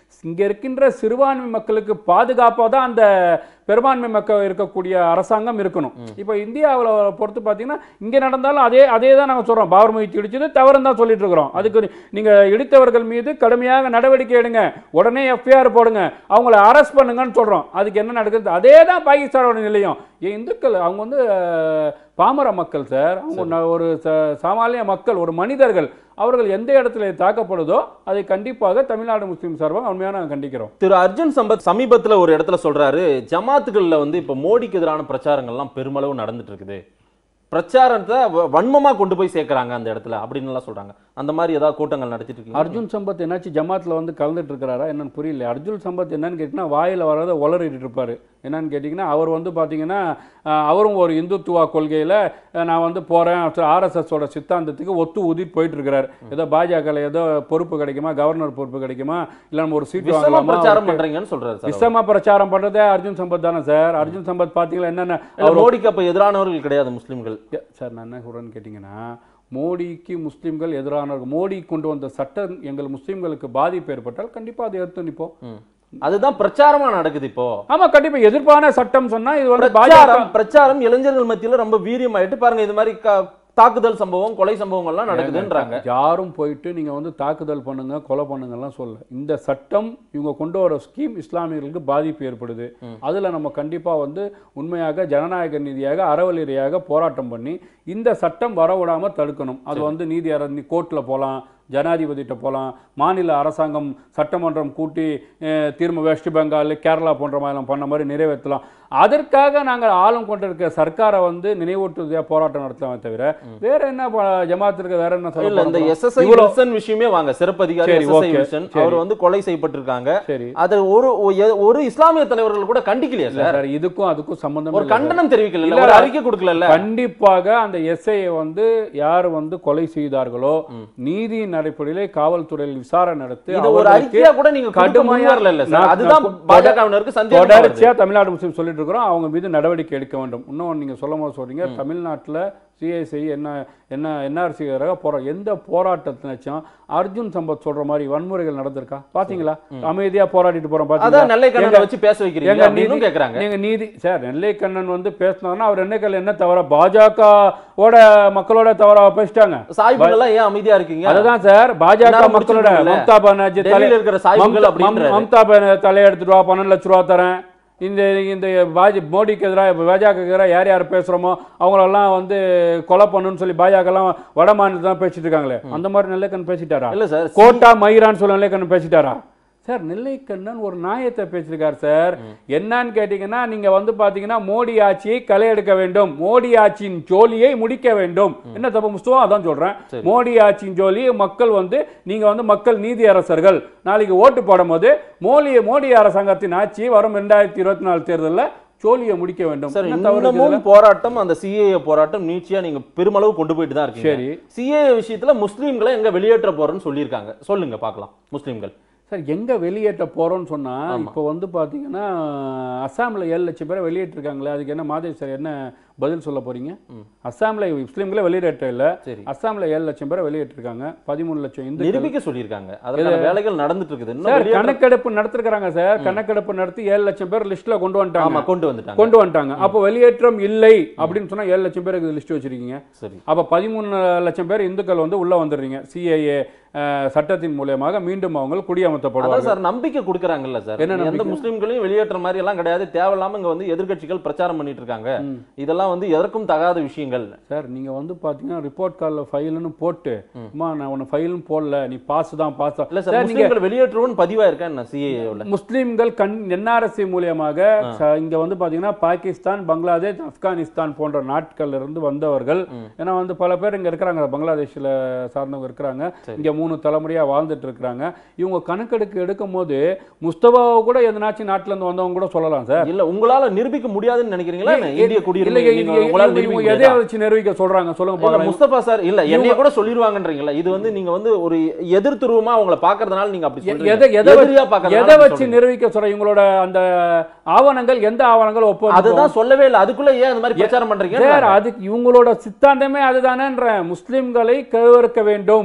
இங்க இருக்கின்ற சிறுபான்மை மக்களுக்கு பாதுகாப்பாக தான் அந்த பெரும்பான்மை மக்கள் இருக்கக்கூடிய அரசாங்கம் இருக்கணும் இப்போ இந்தியாவில் பொறுத்து பார்த்தீங்கன்னா இங்கே நடந்தாலும் அதே அதே தான் நாங்கள் சொல்கிறோம் பாபர் மொய்த்தி இடிச்சது தவறுன்னு தான் சொல்லிட்டு இருக்கிறோம் அதுக்கு நீங்கள் இடித்தவர்கள் மீது கடுமையாக நடவடிக்கை எடுங்க உடனே எஃப்ஐஆர் போடுங்க அவங்கள அரெஸ்ட் பண்ணுங்கன்னு சொல்கிறோம் அதுக்கு என்ன நடக்குது அதே தான் பாகிஸ்தானோட நிலையம் ஏன் இந்துக்கள் அவங்க வந்து அஹ், பாமர மக்கள் சார் அவங்க ந- ஒரு ச- சாமானிய மக்கள் ஒரு மனிதர்கள் அவர்கள் எந்த இடத்துல தாக்கப்படுதோ அதை கண்டிப்பாக தமிழ்நாடு முஸ்லீம் சார்பாக உண்மையாக நாங்கள் கண்டிக்கிறோம் திரு அர்ஜுன் சம்பத் சமீபத்துல ஒரு இடத்துல சொல்றாரு ஜமாத்துகள்ல வந்து இப்ப மோடிக்கு எதிரான பிரச்சாரங்கள்லாம் பெருமளவு நடந்துட்டு இருக்குது பிரச்சாரத்தை வ- வன்மமா கொண்டு போய் சேர்க்கறாங்க அந்த இடத்துல அப்படின்னு எல்லாம் சொல்றாங்க அந்த மாதிரி ஏதாவது கூட்டங்கள் நடத்திட்டு இருக்கீங்க அர்ஜுன் சம்பத் என்னாச்சு ஜமாத்தில் வந்து கலந்துட்டு இருக்கிறாரா என்னன்னு புரியல அர்ஜுன் சம்பத் என்னன்னு கேட்டிங்கன்னா வாயில் வராத உளறிட்டு இருப்பாரு என்னன்னு கேட்டிங்கன்னா அவர் வந்து பார்த்தீங்கன்னா அஹ், அவரும் ஒரு இந்துத்துவா கொள்கையில் நான் வந்து போகிறேன் ஆர்எஸ்எஸோட சித்தாந்தத்துக்கு ஒத்து ஊதிட்டு போயிட்டு இருக்கிறார் ஏதோ பாஜகவில் ஏதோ பொறுப்பு கிடைக்குமா கவர்னர் பொறுப்பு கிடைக்குமா இல்லை நம்ம ஒரு சீட்டு விஷமா வாங்கலாமா பிரச்சாரம் பண்றீங்கன்னு சொல்றாரு சார் அவர். விஷமா பிரச்சாரம் பண்ணுறதே அர்ஜுன் சம்பத் தானே சார் அர்ஜுன் சம்பத் பார்த்தீங்களா என்னென்ன இல்ல, மோடிக்கு அப்ப எதிரானவர்கள் கிடையாது முஸ்லிம்கள் ஏ, சார் நான் என்ன சொல்கிறேன்னு கேட்டிங்கன்னா மோடிக்கு முஸ்லீம்கள் எதிரானவர்கள் மோடி கொண்டு வந்த சட்டம் எங்கள் முஸ்லீம்களுக்கு பாதிப்பு ஏற்பட்டால் கண்டிப்பாக அதை எடுத்து நிற்போம் ம். அதுதான் பிரச்சாரமா நடக்குது இப்போ ஆமா கண்டிப்பா எதிர்ப்பான சட்டம் சொன்னா இது வந்து பாஜக பிரச்சாரம் பிரச்சாரம் இளைஞர்கள் மத்தியில ரொம்ப வீரியமாயிட்டு பாருங்க இது மாதிரி க- தாக்குதல் சம்பவம் கொலை சம்பவங்கள்லாம் நடக்குதுன்றாங்க யாரும் போயிட்டு நீங்க வந்து தாக்குதல் பண்ணுங்க கொலை பண்ணுங்கலாம் சொல்ல இந்த சட்டம் இவங்க கொண்டு வர ஸ்கீம் இஸ்லாமியர்களுக்கு பாதிப்பு ஏற்படுது அதுல நம்ம கண்டிப்பா வந்து உண்மையாக ஜனநாயக நீதியாக அறவழியாக போராட்டம் பண்ணி இந்த சட்டம் வரவிடாம தடுக்கணும் அது வந்து நீதி அற கோர்ட்ல போலாம் ஜனாதிபதிகிட்ட போகலாம் மாநில அரசாங்கம் சட்டமன்றம் கூட்டி அஹ், தீர்வு வெஸ்ட் பெங்கால் கேரளா போன்ற மாதிரிலாம் பண்ண மாதிரி நிறைவேற்றலாம் அதற்காக நாங்கள் ஆளும் கொண்டிருக்க சர்க்காரை வந்து நினைவூட்டுவதாக போராட்டம் நடத்தலாமே தவிர வேற என்ன ப- ஜமாத்திற்கு வேற என்ன சொல்ல இல்ல இந்த போறோம்? எஸ்எஸ்ஐ இவ்வளவு- வில்சன் விஷயமே வாங்க சிறப்பு அதிகாரி சரி, எஸ்எஸ்ஐ okay, வில்சன் சரி. அவர் வந்து கொலை செய்யப்பட்டிருக்காங்க சரி அது ஒரு ஒ- ஒரு இஸ்லாமிய தலைவர்கள் கூட கண்டிக்கலையா இல்ல சார் சார் இதுக்கும் அதுக்கும் சம்பந்தம் ஒரு இல்ல சார். கண்டனம் தெரிவிக்கல இல்ல, ஒரு அறிக்கை கொடுக்கல கண்டிப்பாக அந்த எஸ்ஐயை வந்து யார் வந்து கொலை செய்தார்களோ நீதியின் அடிப்படையிலே காவல்துறையில் விசாரணை நடத்தி இது ஒரு அவர்களுக்கு அறிக்கையா கூட நீங்க கொடுக்க கடுமையா- முன்வரல இல்ல சார் நான் அதுதான் நான் பாஜகவினருக்கு சந்தேகம் வருது. தொடர்ச்சியா தமிழ்நாடு முஸ்லீம் சொல்லிட்டு இருக்கிறோம் அவங்க மீது நடவடிக்கை எடுக்க வேண்டும் இன்னும் நீங்க சொல்லும் போது சொல்றீங்க தமிழ்நாட்டுல சிஐசி என்ன என்ன என்ஆர்சி போற எந்த போராட்டத்தினாச்சும் அர்ஜுன் சம்பத் சொல்ற மாதிரி வன்முறைகள் நடந்திருக்கா பாத்தீங்களா அமைதியா போராடிட்டு போறோம் அதான் பாத்தீங்களா நெல்லை கண்ணனை எங்க- வச்சு பேச வைக்கிறீங்க எங்க அப்படின்னு நீதி- கேக்குறாங்க நீங்க நீதி சார் நெல்லை கண்ணன் வந்து பேசினாருன்னா அவர் என்னைக்கல் என்ன தவிர பாஜக ஓட மக்களோட தவறா பேசிட்டாங்க சாய்புகள் எல்லாம் ஏன் அமைதியா இருக்கீங்க அதுதான் சார் பாஜக எல்லாரும் மக்களோட முடிச்சிருக்கீங்கல்ல? மம்தா பானர்ஜி தலை டெல்லியில இருக்கிற சாய்புகள் மம்தா- அப்படின்றாரு. மம்தா பானர்ஜி தலையை எடுத்துட்டு வா பன்னெண்டு லட்ச ரூபா தரேன் இந்த இந்த பாஜ மோடிக்கு எதிராக பாஜக எதிராக யார் யார் பேசுகிறோமோ அவங்களெல்லாம் வந்து கொலை பண்ணுன்னு சொல்லி பாஜகலாம் வட மாநிலத்தில் தான் பேசிட்டு இருக்காங்களே அந்த மாதிரி நெல்லைக்கண்ணன் பேசிட்டாரா இல்ல சார் கோட்டா மயிரான்னு சொல்ல நெல்லைக்கண்ணன் பேசிட்டாரா சார் நெல்லைக்கண்ணன் ஒரு நியாயத்தை பேசியிருக்கார் சார் என்னன்னு கேட்டீங்கன்னா நீங்க வந்து பாத்தீங்கன்னா மோடி ஆட்சியை களை எடுக்க வேண்டும் மோடி ஆட்சியின் ஜோலியை முடிக்க வேண்டும் என்ன தப்பு முஸ்துவா அதான் சொல்றேன் மோடி ஆட்சியின் ஜோலியை மக்கள் வந்து நீங்க வந்து மக்கள் நீதி அரசர்கள் நாளைக்கு ஓட்டு போடும்போது மோடி மோடி அரசாங்கத்தின் ஆட்சி வரும் ரெண்டாயிரத்தி இருபத்தி நாலு தேர்தலில் ஜோலியை முடிக்க வேண்டும் சார் என்ன தவறு இன்னமும் இருக்குதுல? போராட்டம் அந்த சிஏஏ போராட்டம் நீட்சியா நீங்க பெருமளவு கொண்டு போயிட்டு தான் இருக்கீங்க சரி சிஏஏ விஷயத்துல முஸ்லீம்களை எங்க வெளியேற்ற போறோம்னு சொல்லியிருக்காங்க சொல்லுங்க பார்க்கலாம் முஸ்லீம்கள் சார் எங்க வெளியேற்ற போறோம்னு சொன்னா இப்போ வந்து பாத்தீங்கன்னா அஸ்ஸாம்ல ஏழு லட்சம் பேரை வெளியேற்றிருக்காங்களே அதுக்கு என்ன மாதேவ் சார் என்ன பதில் சொல்ல போறீங்க அஸ்ஸாம்ல முஸ்லீம்களை வெளியேற்ற இல்ல சரி அஸ்ஸாம்ல ஏழு லட்சம் பேரை வெளியேற்றிருக்காங்க பதிமூணு லட்சம் இந்து நிரூபிக்க சொல்லியிருக்காங்க அதற்கான வேலைகள் நடந்துட்டு இருக்குது இன்னும் சார் வெளியேற்ற- கணக்கெடுப்பு நடத்திருக்காங்க சார் கணக்கெடுப்பு நடத்தி ஏழு லட்சம் பேர் லிஸ்ட்ல கொண்டு ஆமா வந்துட்டாங்க கொண்டு வந்துட்டாங்க கொண்டு வந்துட்டாங்க அப்போ வெளியேற்றம் இல்லை அப்படின்னு சொன்னா ஏழு லட்சம் பேருக்கு லிஸ்ட் வச்சிருக்கீங்க சரி அப்ப பதிமூணு லட்சம் பேர் இந்துக்கள் வந்து உள்ள வந்துடுறீங்க சிஐஏ சட்டத்தின் மூலியமாக மீண்டும் அவங்க அதான் குடியமர்த்தப்படுவாங்க சார் நம்பிக்கை கொடுக்குறாங்கல்ல சார் என்ன எந்த நம்பிக்கை? முஸ்லீம்களையும் வெளியேற்ற மாதிரி எல்லாம் கிடையாது தேவையில்லாம இங்க வந்து எதிர்க்கட்சிகள் பிரச்சாரம் பண்ணிட்டு இருக்காங்க இதெல்லாம் வந்து எதற்கும் தகாத விஷயங்கள் சார் நீங்க வந்து பாத்தீங்கன்னா ரிப்போர்ட் கார்டில் ஃபைல்னு போட்டு அம்மா நான் உன்னை ஃபைலும் போடல நீ பாஸ் தான் பாஸ் தான் இல்ல சார் சார் நீங்க முஸ்லீம்கள் வெளியேற்றுவோம் பதிவா இருக்கா என்ன சிஏஏல முஸ்லிம்கள் கண் என்ஆர்எஸ்சி மூலியமாக ச- இங்க வந்து பாத்தீங்கன்னா பாகிஸ்தான் பங்களாதேஷ் ஆப்கானிஸ்தான் போன்ற நாட்கள்ல இருந்து வந்தவர்கள் ஏன்னா வந்து பல பேர் இங்க இருக்கிறாங்க பங்களாதேஷ்ல சார்ந்தவங்க இருக்கிறாங்க இங்க மூணு தலைமுறையா வாழ்ந்துட்டு இருக்கிறாங்க இவங்க கணக்கெடுக்கு எடுக்கும் போது முஸ்தபாவை கூட எதனாச்சும் நாட்டுல இருந்து வந்தவங்க கூட சொல்லலாம் சார் இல்ல உங்களால நிரூபிக்க முடியாதுன்னு நினைக்கிறீங்களா என்ன? இந்திய இல்ல, குடியுரிமை இல்ல, நீங்க இவங்க- உங்களால இவங்க- நிரூபிக்க இவங்க எதை முடியாதா? வச்சு நிரூபிக்க சொல்றாங்க சொல்லுங்க இல்ல, பாக்கலாம் முஸ்தபா சார் இல்ல என்னைய கூட சொல்லிருவாங்கன்றீங்களா இது வந்து நீங்க வந்து ஒரு எதிர்த்துருவமா அவங்கள பாக்குறதுனால நீங்க அப்படி சொல்றீங்க. எதை எதை வச்சு- எதிரியா பார்க்கறதுனால எதை அப்படி வச்சு சொல்றீங்க. நிரூபிக்க சொல்ற இவங்களோட அந்த ஆவணங்கள் எந்த ஆவணங்கள் ஒப்பு அதுதான் சொல்லவே இல்ல அதுக்குள்ள ஏன் அந்த மாதிரி பிரச்சாரம் பண்றீங்க சார் அதுக்கு இவங்களோட சித்தாந்தமே அதுதானேன்ற முஸ்லிம்களை கருவறுக்க வேண்டும்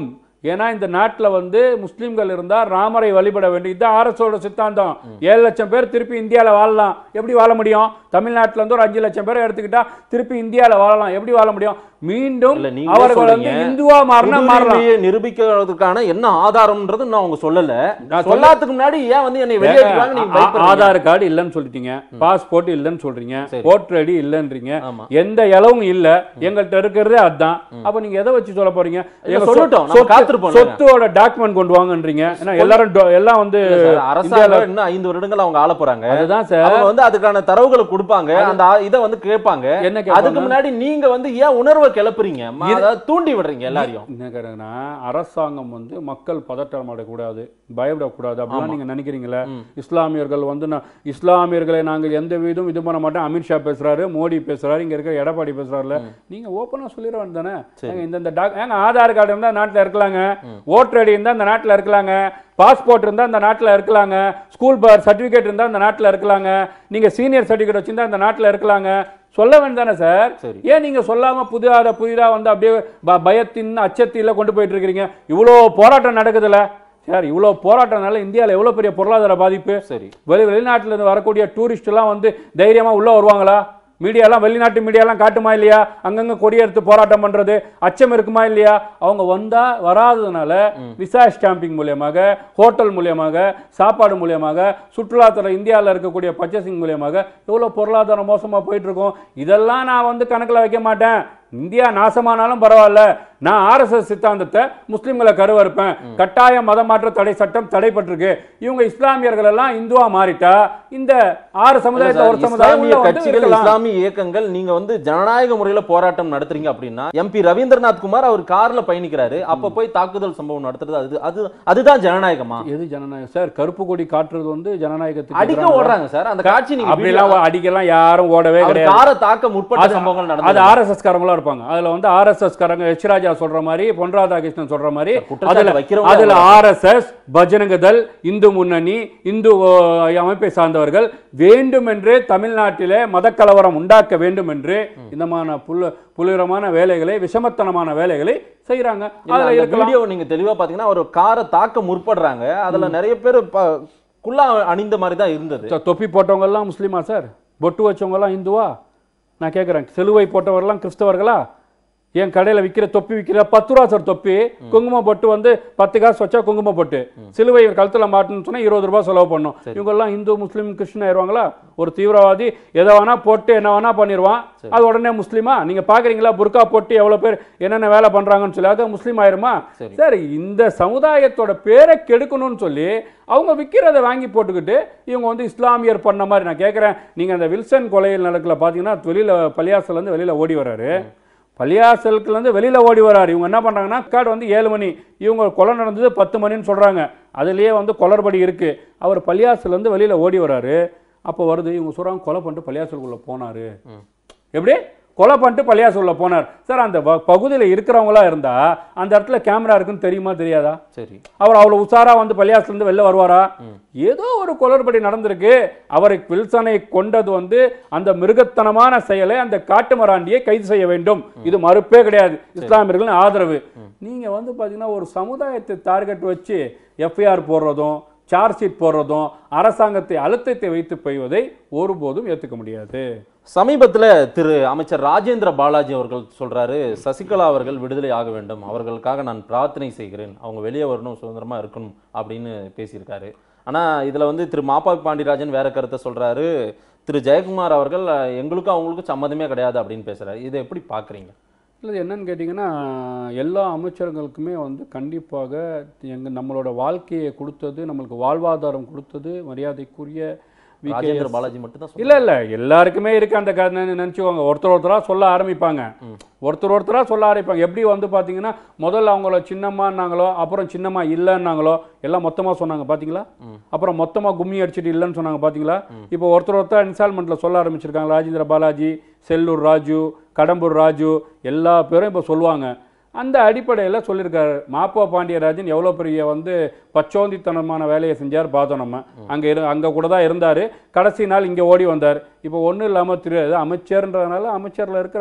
ஏன்னா இந்த நாட்டுல வந்து முஸ்லிம்கள் இருந்தா ராமரை வழிபட வேண்டும் இதுதான் ஆர்எஸோட சித்தாந்தம் ஏழு லட்சம் பேர் திருப்பி இந்தியால வாழலாம் எப்படி வாழ முடியும் தமிழ்நாட்டுல இருந்து ஒரு அஞ்சு லட்சம் பேரை எடுத்துக்கிட்டா திருப்பி இந்தியால வாழலாம் எப்படி வாழ முடியும் மீண்டும் இல்ல நீங்க அவர்கள் வந்து இந்துவா மாறினா மாறலாம் நிரூபிக்கிறதுக்கான என்ன ஆதாரம்ன்றது நான் அவங்க சொல்லல நான் சொல்லாததுக்கு முன்னாடி ஏன் வந்து என்னை வெளியேற்றுவாங்க நீங்க ஆ- பயப்படுறீங்க? ஆதார் கார்டு இல்லைன்னு சொல்லிட்டீங்க பாஸ்போர்ட் இல்லைன்னு சொல்றீங்க சரி. ஓட்டர் ஐடி இல்லைன்றீங்க ஆமா. எந்த இலவும் இல்ல எங்கள்கிட்ட இருக்கிறதே அதுதான் அப்ப நீங்க எதை வச்சு சொல்ல போறீங்க இல்ல, எங்க சொல்லட்டும், சொ- நம்ம சொத்து- காத்திருப்போம் சொத்தோட டாக்குமெண்ட் கொண்டு வாங்கன்றீங்க ஏன்னா எல்லாரும் do- எல்லாம் வந்து இல்ல சார், இந்தியால அரசாங்கம் இன்னும் ஐந்து வருடங்கள் அவங்க ஆள போறாங்க அதுதான் சார் அவங்க வந்து அதுக்கான தரவுகளை கொடுப்பாங்க அந்த ஆ- இதை வந்து கேட்பாங்க என்ன அதுக்கு கேட்பாங்க முன்னாடி நீங்க வந்து ஏன் உணர்வை கிளப்புறீங்க ம- அதாவது தூண்டி விடுறீங்க எல்லாரையும் என்ன கேக்குறேன்னா, அரசாங்கம் வந்து மக்கள் பதட்டம் அடையக்கூடாது பயப்படக்கூடாது அப்படிலாம் நீங்க நினைக்கிறீங்களா இஸ்லாமியர்கள் வந்து நான் இஸ்லாமியர்களை நாங்கள் எந்த விதம் இது பண்ண மாட்டோம் அமித்ஷா பேசுறாரு மோடி பேசுறாரு இங்க இருக்கிற எடப்பாடி பேசுறாருல நீங்க ஓப்பனா சொல்லிட வேண்டியதானே ஏங்க இந்த இந்த டாக் ஏங்க ஆதார் கார்டு இருந்தா நாட்டுல இருக்கலாங்க ஓட்டர் ஐடி இருந்தா இந்த நாட்டுல இருக்கலாங்க பாஸ்போர்ட் இருந்தா இந்த நாட்டுல இருக்கலாங்க ஸ்கூல் பர் சர்டிபிகேட் இருந்தா இந்த நாட்டுல இருக்கலாங்க நீங்க சீனியர் சர்டிபிகேட் வச்சிருந்தா இந்த நாட்டுல இருக்கலாங்க சொல்ல வேண்டியதானே சார் சரி. ஏன் நீங்க சொல்லாம புதிதாக புதிதா வந்து அப்படியே ப- பயத்தின் அச்சத்தில கொண்டு போயிட்டு இருக்கிறீங்க இவ்வளோ போராட்டம் நடக்குதுல்ல சார் இவ்வளோ போராட்டம்னால இந்தியாவில் எவ்வளோ பெரிய பொருளாதார பாதிப்பு சரி வெளி வெளிநாட்டுல இருந்து வரக்கூடிய டூரிஸ்ட் எல்லாம் வந்து தைரியமா உள்ள வருவாங்களா மீடியாலாம் வெளிநாட்டு மீடியாலாம் காட்டுமா இல்லையா அங்கங்க கொடியெடுத்து போராட்டம் பண்றது அச்சம் இருக்குமா இல்லையா அவங்க வந்தா வராததுனால விசா ஸ்டாம்பிங் மூலியமாக ஹோட்டல் மூலியமாக சாப்பாடு மூலியமாக சுற்றுலாத்துறை இந்தியாவில் இருக்கக்கூடிய பர்ச்சேசிங் மூலியமாக எவ்வளோ பொருளாதாரம் மோசமா போயிட்டு இருக்கோம் இதெல்லாம் நான் வந்து கணக்குல வைக்க மாட்டேன் இந்தியா நாசமானாலும் பரவாயில்ல நான் ஆர்எஸ்எஸ் சித்தாந்தத்தை முஸ்லிம்களை கருவறுப்பேன் கட்டாய மதமாற்ற தடை சட்டம் தடைப்பட்டிருக்கு இவங்க இஸ்லாமியர்கள் எல்லாம் இந்துவா மாறிட்டா இந்த ஆறு சமுதாயத்தை ஒரு சமுதாயம் இஸ்லாமிய உள்ள வந்து கட்சிகள் இருக்கலாம். இஸ்லாமிய இயக்கங்கள் நீங்க வந்து ஜனநாயக முறையில போராட்டம் நடத்துறீங்க அப்படின்னா எம்பி ரவீந்திரநாத் குமார் அவர் கார்ல பயணிக்கிறாரு அப்ப போய் தாக்குதல் சம்பவம் நடத்துறது அது அது அதுதான் ஜனநாயகமா எது ஜனநாயகம் சார் கருப்பு கொடி காட்டுறது வந்து ஜனநாயகத்துக்கு அடிக்க எதிரானதா? ஓடுறாங்க சார் அந்த காட்சி நீங்க அப்படிலாம் அடிக்கலாம் யாரும் ஓடவே அவர் கிடையாது காரை தாக்க முற்பட்ட அது- சம்பவங்கள் அது நடந்தது ஆர்எஸ்எஸ் காரங்களா இருப்பாங்க அதுல வந்து ஆர்எஸ்எஸ் காரங்க எச் ராஜா சொல்ற மாதிரி பொன் ராதாகிருஷ்ணன் சொல்ற மாதிரி குற்றச்சாட்டு அதுல வைக்கிறவங்க அதுல அவங்க. ஆர்எஸ்எஸ் பஜரங்க தள் இந்து முன்னணி இந்து ஓ, அமைப்பை சார்ந்தவர்கள் வேண்டுமென்றே தமிழ்நாட்டிலே மதக்கலவரம் உண்டாக்க வேண்டும் என்று இந்த மாதிரி புல புலிரமான வேலைகளை விஷமத்தனமான வேலைகளை செய்யறாங்க இல்ல, அதுல அந்த இருக்கலாம் வீடியோ நீங்க தெளிவா பாத்தீங்கன்னா ஒரு காரை தாக்க முற்படுறாங்க அதுல நிறைய பேர் ப- குல்லா அணிந்த மாதிரி தான் இருந்தது தொ- தொப்பி போட்டவங்க எல்லாம் முஸ்லீமா சார் பொட்டு வச்சவங்க எல்லாம் இந்துவா நான் கேட்குறேன் சிலுவை போட்டவரெல்லாம் கிறிஸ்தவர்களா என் கடையில் விற்கிற தொப்பி விற்கிற பத்து ரூபா சார் தொப்பி குங்கும பொட்டு வந்து பத்து காசு வச்சா குங்கும பொட்டு சிலுவை கழுத்தில் மாட்டணும்னு சொன்னா இருபது ரூபாய் செலவு பண்ணும் இவங்கெல்லாம் இந்து முஸ்லீம் கிறிஸ்டின் ஆயிடுவாங்களா ஒரு தீவிரவாதி எதை வேணா போட்டு என்ன வேணா பண்ணிடுவான் அது உடனே முஸ்லீமா நீங்க பாக்குறீங்களா புர்கா போட்டு எவ்வளவு பேர் என்னென்ன வேலை பண்றாங்கன்னு சொல்லி அது முஸ்லீம் ஆயிருமா சரி. சரி இந்த சமுதாயத்தோட பேரை கெடுக்கணும்னு சொல்லி அவங்க விற்கிறத வாங்கி போட்டுக்கிட்டு இவங்க வந்து இஸ்லாமியர் பண்ண மாதிரி நான் கேட்குறேன் நீங்கள் அந்த வில்சன் கொலையில் நடக்கல பார்த்தீங்கன்னா வெளியில் பள்ளியாசலேருந்து வெளியில் ஓடி வராரு பள்ளியாசலுக்குலேருந்து வெளியில் ஓடி வராரு இவங்க என்ன பண்ணுறாங்கன்னா கார்டு வந்து ஏழு மணி இவங்க கொலை நடந்தது பத்து மணின்னு சொல்கிறாங்க அதுலேயே வந்து கொலர்படி இருக்குது அவர் பள்ளியாசலேருந்து வெளியில் ஓடி வராரு அப்போ வருது இவங்க சொல்கிறாங்க கொலை பண்ணிட்டு பள்ளியாசலுக்குள்ளே போனார் எப்படி கொலை பண்ணிட்டு பள்ளியாசலுக்குள்ள போனார் சார் அந்த பகுதியில் இருக்கிறவங்களா இருந்தா அந்த இடத்துல கேமரா இருக்குன்னு தெரியுமா தெரியாதா சரி அவர் அவ்வளவு உஷாரா வந்து பள்ளியாசிலிருந்து வெளில வருவாரா ஏதோ ஒரு குளறுபடி நடந்திருக்கு அவரை வில்சனை கொண்டது வந்து அந்த மிருகத்தனமான செயலை அந்த காட்டுமராண்டியை கைது செய்ய வேண்டும் இது மறுப்பே கிடையாது இஸ்லாமியர்களின் ஆதரவு நீங்க வந்து பாத்தீங்கன்னா ஒரு சமுதாயத்தை டார்கெட் வச்சு எஃப்ஐஆர் போடுறதும் சார்ஜ் ஷீட் போடுறதும் அரசாங்கத்தை அழுத்தத்தை வைத்து பெய்வதை ஒருபோதும் ஏத்துக்க முடியாது சமீபத்துல திரு அமைச்சர் ராஜேந்திர பாலாஜி அவர்கள் சொல்றாரு சசிகலா அவர்கள் விடுதலை ஆக வேண்டும் அவர்களுக்காக நான் பிரார்த்தனை செய்கிறேன் அவங்க வெளியே வரணும் சுதந்திரமா இருக்கணும் அப்படின்னு பேசியிருக்காரு ஆனா இதுல வந்து திரு மாப்பா பாண்டியராஜன் வேற கருத்தை சொல்றாரு திரு ஜெயக்குமார் அவர்கள் அஹ், எங்களுக்கும் அவங்களுக்கும் சம்மதமே கிடையாது அப்படின்னு பேசுறாரு இதை எப்படி பாக்குறீங்க இல்லை என்னன்னு கேட்டிங்கன்னா எல்லா அமைச்சர்களுக்குமே வந்து கண்டிப்பாக எங்கள் நம்மளோட வாழ்க்கையை கொடுத்தது நம்மளுக்கு வாழ்வாதாரம் கொடுத்தது மரியாதைக்குரிய VKS ராஜேந்திர பாலாஜி மட்டும் தான் இல்ல இல்ல எல்லாருக்குமே இருக்கு அந்த க- நினை- நினைச்சுக்கோங்க ஒருத்தர் ஒருத்தரா சொல்ல ஆரம்பிப்பாங்க ஒருத்தர் ஒருத்தரா சொல்ல ஆரம்பிப்பாங்க எப்படி வந்து பாத்தீங்கன்னா முதல்ல அவங்கள சின்னம்மான்னாங்களோ அப்புறம் சின்னம்மா இல்லைன்னாங்களோ எல்லாம் மொத்தமா சொன்னாங்க பாத்தீங்களா அப்புறம் மொத்தமா கும்மி அடிச்சிட்டு இல்லைன்னு சொன்னாங்க பாத்தீங்களா இப்போ ஒருத்தர் ஒருத்தர் இன்ஸ்டால்மெண்ட்ல சொல்ல ஆரம்பிச்சிருக்காங்க ராஜேந்திர பாலாஜி செல்லூர் ராஜு கடம்பூர் ராஜு எல்லா பேரும் இப்போ சொல்லுவாங்க அந்த அடிப்படையில் சொல்லியிருக்காரு மாப்பா பாண்டியராஜன் எவ்வளோ பெரிய வந்து பச்சோந்தித்தனமான வேலையை செஞ்சார் பார்த்தோம் நம்ம அங்கே இரு அங்கே கூட தான் இருந்தார் கடைசி நாள் இங்கே ஓடி வந்தார் இப்போ ஒன்றும் இல்லாமல் தெரியாது அமைச்சர்ன்றதுனால அமைச்சரில் இருக்கிறார்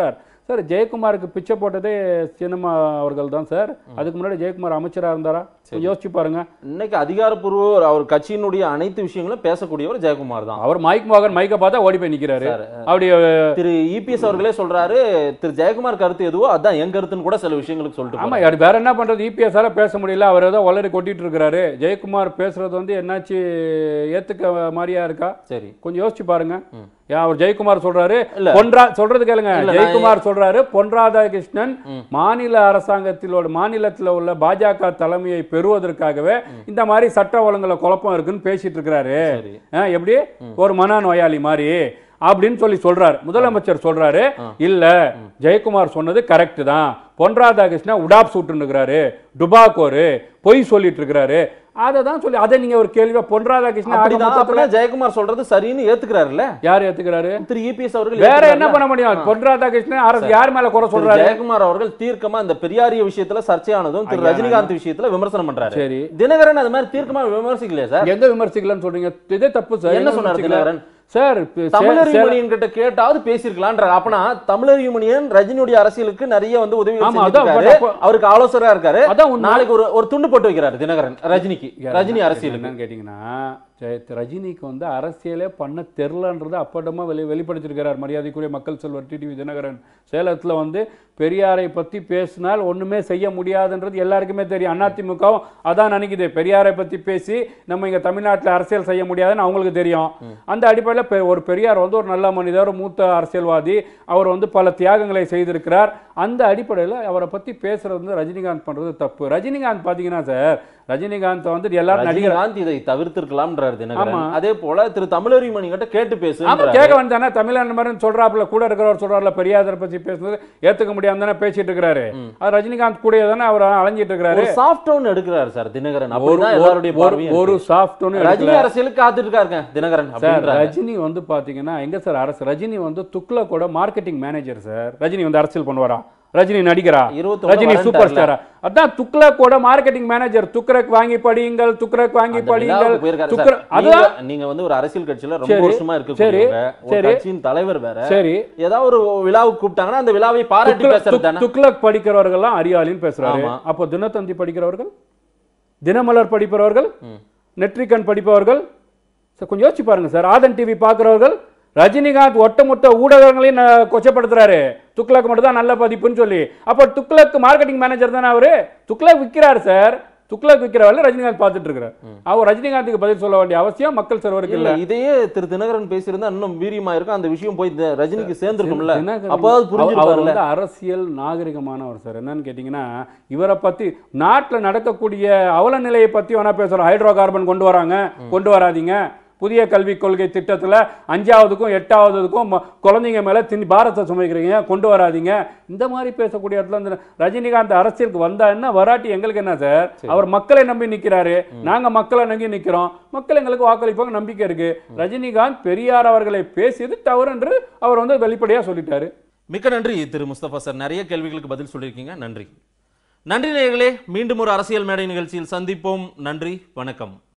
சார் ஜெயக்குமாருக்கு பிச்சை போட்டதே சின்னம்மா அவர்கள் தான் சார் அதுக்கு முன்னாடி ஜெயக்குமார் அமைச்சரா இருந்தாரா யோசிச்சு பாருங்க இன்னைக்கு அதிகாரப்பூர்வ அவர் கட்சியினுடைய அனைத்து விஷயங்களும் பேசக்கூடியவர் ஜெயக்குமார் தான் அவர் மைக் மோகன் மைக்கை பார்த்தா ஓடி போய் நிக்கிறாரு சார், அப்படி திரு இபிஎஸ் அவர்களே சொல்றாரு திரு ஜெயக்குமார் கருத்து எதுவோ அதான் என் கருத்துன்னு கூட சில விஷயங்களுக்கு சொல்லிட்டு ஆமா போறாரு. யார் வேற என்ன பண்றது இபிஎஸ்ஆல பேச முடியல அவர் ஏதோ வளரி கொட்டிட்டு இருக்கிறாரு ஜெயக்குமார் பேசுறது வந்து என்னாச்சு ஏத்துக்க மாதிரியா இருக்கா சரி கொஞ்சம் யோசிச்சு பாருங்க ஏன் அவர் ஜெயக்குமார் சொல்றாரு இல்ல. பொன்றா சொல்றது கேளுங்க இல்ல, நான் ஜெயக்குமார் சொல்றாரு பொன் ராதாகிருஷ்ணன் மாநில அரசாங்கத்திலோட மாநிலத்தில் உள்ள பாஜக தலைமையை பெறுவதற்காகவே இந்த மாதிரி சட்ட ஒழுங்குல குழப்பம் இருக்குன்னு பேசிட்டு இருக்கிறாரு சரி. ஆ, எப்படி ஒரு மன நோயாளி மாதிரி அப்படின்னு சொல்லி சொல்றாரு முதலமைச்சர் சொல்றாரு இல்ல ஜெயக்குமார் சொன்னது கரெக்ட் தான் பொன் ராதாகிருஷ்ணன் உடாப் சுட்டுனுக்குறாரு டுபாக்கோரு பொய் சொல்லிட்டு இருக்கிறாரு அதை தான் சொல்லி அதை நீங்க ஒரு கேள்வியா பொன் ராதாகிருஷ்ணன் ஆக அப்படிதான் மொத்தத்துல அப்படின்னா ஜெயக்குமார் சொல்றது சரின்னு ஏத்துக்கிறாருல்ல யார் ஏத்துக்கிறாரு திரு இபிஎஸ் அவர்கள் வேற என்ன ஏத்துக்கிறாருல்ல? பண்ண முடியும் பொன் ராதாகிருஷ்ணன் அரசு யார் மேல குறை திரு சொல்றாரு ஜெயக்குமார் அவர்கள் தீர்க்கமா இந்த பெரியாரிய விஷயத்துல சர்ச்சையானதும் திரு ஐயா, ரஜினிகாந்த் விஷயத்துல விமர்சனம் பண்றாரு சரி தினகரன் அது மாதிரி தீர்க்கமா விமர்சிக்கலையா சார் எங்க விமர்சிக்கலன்னு சொல்றீங்க இதே தப்பு சார் என்ன எங்க சொன்னார் விமர்சிக்கல? தினகரன் சார் இப்ப சே- தமிழர் சேலம்- யூனியன் கிட்ட கேட்டாவது பேசியிருக்கலான்ற அப்பனா தமிழர் யூனியன் ரஜினியுடைய அரசியலுக்கு நிறைய வந்து உதவி ஆமா, செஞ்சுட்டு அதான் இருக்காரு. அப்ப- அவருக்கு ஆலோசகரா இருக்காரு அதான் உண்மை. நாளைக்கு ஒரு ஒரு துண்டு போட்டு வைக்கிறாரு தினகரன் ரஜினிக்கு ரஜினி அரசியலுக்கு என்னன்னு கேட்டீங்கன்னா ஜெய- ரஜினிக்கு வந்து அரசியலே பண்ண தெரிலன்றது அப்பட்டமா வெளி வெளிப்படுத்திருக்கிறார் மரியாதைக்குரிய மக்கள் செல்வர் டிடிவி தினகரன் சேலத்துல வந்து பெரியாரை பத்தி பேசினால் ஒண்ணுமே செய்ய முடியாதுன்றது எல்லாருக்குமே தெரியும் அதிமுகவும் அதான் நினைக்குது பெரியாரை பத்தி பேசி நம்ம இங்க தமிழ்நாட்டுல அரசியல் செய்ய முடியாதுன்னு அவங்களுக்கு தெரியும் அந்த அடிப்படையில் பெ- ஒரு பெரியார் வந்து ஒரு நல்ல மனிதர் ஒரு மூத்த அரசியல்வாதி அவர் வந்து பல தியாகங்களை செய்திருக்கிறார் அந்த அடிப்படையில் அவரை பத்தி பேசுறது வந்து ரஜினிகாந்த் பண்றது தப்பு ரஜினிகாந்த் பாத்தீங்கன்னா சார் ரஜினிகாந்த் வந்து எல்லாரும் நடிகர் ரஜினிகாந்த் இதை தவிர்த்திருக்கலாம்ன்றாரு தினகரன் ஆமா. அதே போல திரு தமிழர் யூனியன் கிட்ட கேட்டு ஆமா பேசு கேட்க வேண்டானே தமிழ்நாடு மாதிரி சொல்றாப்புல கூட இருக்கிறவர் சொல்றாருல பெரியாரை பத்தி பேசுனது ஏத்துக்க முடியாம தானே பேசிட்டு இருக்கிறாரு அது ரஜினிகாந்த் கூட தானே அவர் அலைஞ்சிட்டு இருக்கிறாரு ஒரு சாஃப்ட் டவுன் எடுக்கிறாரு சார் தினகரன் ஒரு அப்படிதான் எல்லாருடைய ஒரு- பார்வையும் ஒரு இருக்கு. சாஃப்ட் ஒன்று ரஜினி அரசியலுக்கு காத்துட்டு இருக்காருங்க தினகரன் சார் அப்படின்றாங்க. ரஜினி வந்து பாத்தீங்கன்னா எங்க சார் அரசு ரஜினி வந்து துக்ள கூட மார்க்கெட்டிங் மேனேஜர் சார் ரஜினி வந்து அரசியல் பண்ணுவாரா ரஜினி நடிகரா இருபத்தி ரஜினி ஒண்ணு சூப்பர் வரேன்ட்டார்ல. ஸ்டாரா அதான் துக்ளக்கோட மார்க்கெட்டிங் மேனேஜர் துக்ரக் வாங்கி படியுங்கள் துக்ரக் வாங்கி அந்த படியுங்கள் விழாவுக்கு போயிருக்காரு சார். துக்ர அதுதான் நீங்க- நீங்க வந்து ஒரு அரசியல் கட்சியில ரொம்ப சரி, வருஷமா சரி, இருக்கக்கூடியவங்க ஒரு சரி. கட்சியின் தலைவர் வேற சரி ஏதாவது ஒரு விழாவுக்கு கூப்பிட்டாங்கன்னா அந்த விழாவை பாராட்டி துக்ளக் பேசுறது துக்- தானே துக்ளக் படிக்கிறவர்கள்லாம் அறியாளின்னு பேசுறாரு ஆமா. அப்போ தினத்தந்தி படிக்கிறவர்கள் தினமலர் படிப்பவர்கள் நெட்ரிகன் படிப்பவர்கள் சார் கொஞ்சம் யோசிச்சு பாருங்க சார் ஆதன் டிவி பார்க்குறவர்கள் ரஜினிகாந்த் ஒட்டுமொத்த ஊடகங்களையும் ந- கொச்சப்படுத்துறாரு துக்ளக் மட்டும் தான் நல்ல பதிப்புன்னு சொல்லி அப்போ துக்ளக் மார்க்கெட்டிங் மேனேஜர் தானே அவரு துக்ளக் விற்கிறார் சார் துக்ளக் விற்கிறவர்கள் ரஜினிகாந்த் பார்த்துட்டு இருக்கிறார் அவர் ரஜினிகாந்துக்கு பதில் சொல்ல வேண்டிய அவசியம் மக்கள் சர்வருக்கு இல்ல இல்ல இதையே திரு தினகரன் பேசியிருந்தா இன்னும் வீரியமா இருக்கும் அந்த விஷயம் போய் இந்த ரஜினிக்கு சேர்ந்திருக்கும்ல தினகரன் அப்போதாவது அவர் புரிஞ்சிருப்பாருல்ல வந்து அரசியல் நாகரிகமானவர் சார் என்னன்னு கேட்டிங்கன்னா இவரை பத்தி நாட்டுல நடக்கக்கூடிய அவல நிலையை பத்தி வேணா பேசுறோம் ஹைட்ரோ கார்பன் கொண்டு வராங்க கொண்டு வராதீங்க புதிய கல்விக் கொள்கை திட்டத்துல அஞ்சாவதுக்கும் எட்டாவதுக்கும் ம- குழந்தைங்க மேல திணி பாரத்தை சுமைக்கிறீங்க கொண்டு வராதீங்க இந்த மாதிரி பேசக்கூடிய இடத்துல இந்த ரஜினிகாந்த் அரசியலுக்கு வந்தா என்ன வராட்டி எங்களுக்கு என்ன சார் அவர் மக்களை நம்பி நிக்கிறாரு நாங்க மக்களை நம்பி நிக்கிறோம் மக்கள் எங்களுக்கு வாக்களிப்பாங்க நம்பிக்கை இருக்கு ரஜினிகாந்த் பெரியார் அவர்களை பேசியது தவறு என்று அவர் வந்து வெளிப்படையா சொல்லிட்டாரு மிக்க நன்றி திரு முஸ்தபா சார் நிறைய கேள்விகளுக்கு பதில் சொல்லியிருக்கீங்க நன்றி நன்றி நேயர்களே மீண்டும் ஒரு அரசியல் மேடை நிகழ்ச்சியில் சந்திப்போம் நன்றி வணக்கம்